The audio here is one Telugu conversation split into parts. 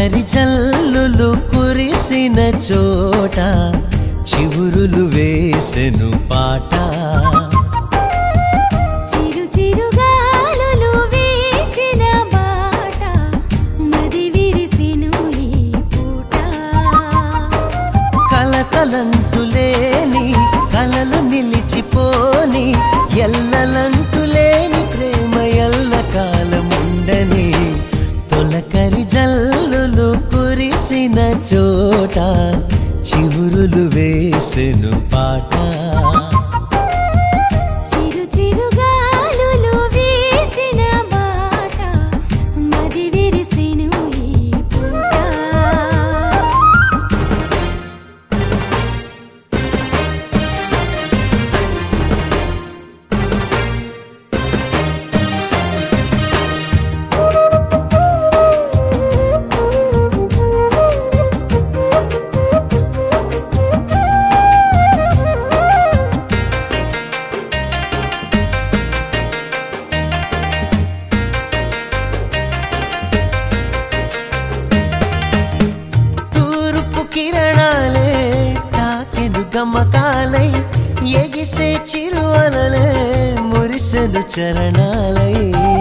తొలకరి జల్లులు కురిసిన చోట చివురులు వేసెను పాట చిరు చిరుగాలులు వీచిన బాట మది విరిసెను ఈ పూట కలతలంటులేని కలలు నిలిచిపోని ఎల్లలంటులేని ప్రేమ ఎల్ల కాలముండని తొలకరి జల్లులు కురిసిన చోట చివురులు వేసెను పాట చిరు చిరుగాలులు వీచిన బాట మది విరిసెను ఈ పూట తూర్పు కిరణాలే తాకెను గమకాలై ఎగిసే చిరువలలే మురిసెను చరణాలై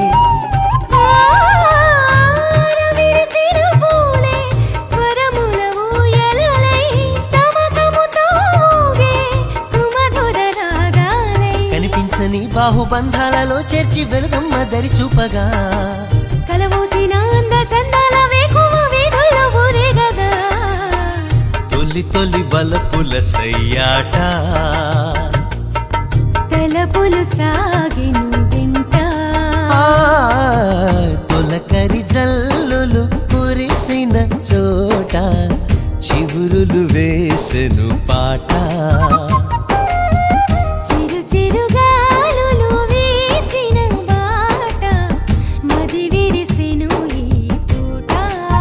విరిసిన పూలే స్వరముల ఊయలలై తమకముతో ఊగే సుమధుర రాగాలై కనిపించని బాహుబంధాలలో చేర్చి వెలుగమ్మ దరి చూపగా కలమూసిన అంద చందాల వేకువ వీధుల్లో ఊరేగదా తొలి తొలి వలపుల సయ్యాట తలపులు సాగిను వెంట ఆ, తొలకరి జల్లులు కురిసిన చోట చిగురులు వేసెను పాట చిరు చిరుగాలులు వీచిన బాట మది విరిసెను ఈ పూట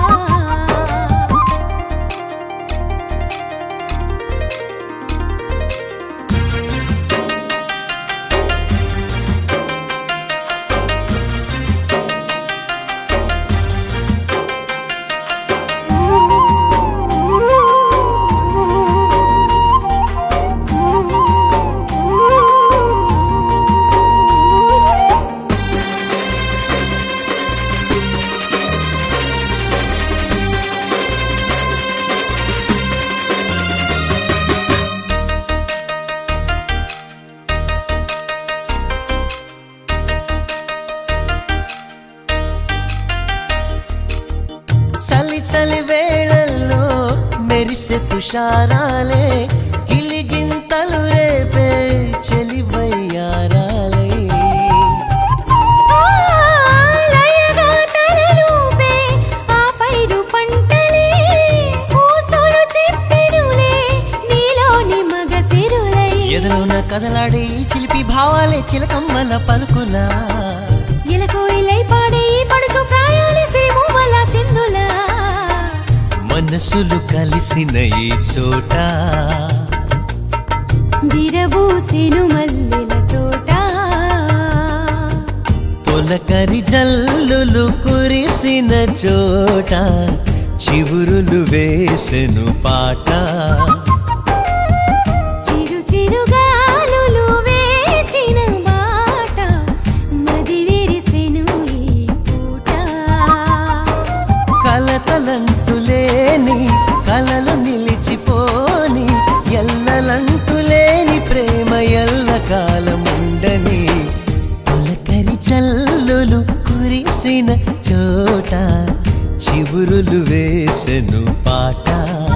చలి చలి వేళల్లో మెరిసే తుషారాలే గిలిగింతలు రేపే చెలివయ్యారాలే లయగా తలలూపే ఆ పైరు పంటలే ఊసోలు చెప్పెనులే నీలోని మగసిరులై ఎదలోన కదలాడే ఈ చిలిపి భావాలే చిలకమ్మల పలుకులా ఇలకోయిలై పాడే ఈ పడుచు ప్రాయాలే సిరిమువ్వల చిందులా మనసులు కలిసిన ఈ చోట విరబూసెను మల్లెల తోట తొలకరి జల్లులు కురిసిన చోట చివురులు వేసెను పాట చిరు చిరుగాలులు వేచిన బాట మది విరిసెను ఈ పూట కలతలంటులేని కలలు నిలిచిపోని ఎల్లలంటులేని ప్రేమ ఎల్ల కాలముండని తొలకరి చల్లులు కురిసిన చోట చివురులు వేసెను పాట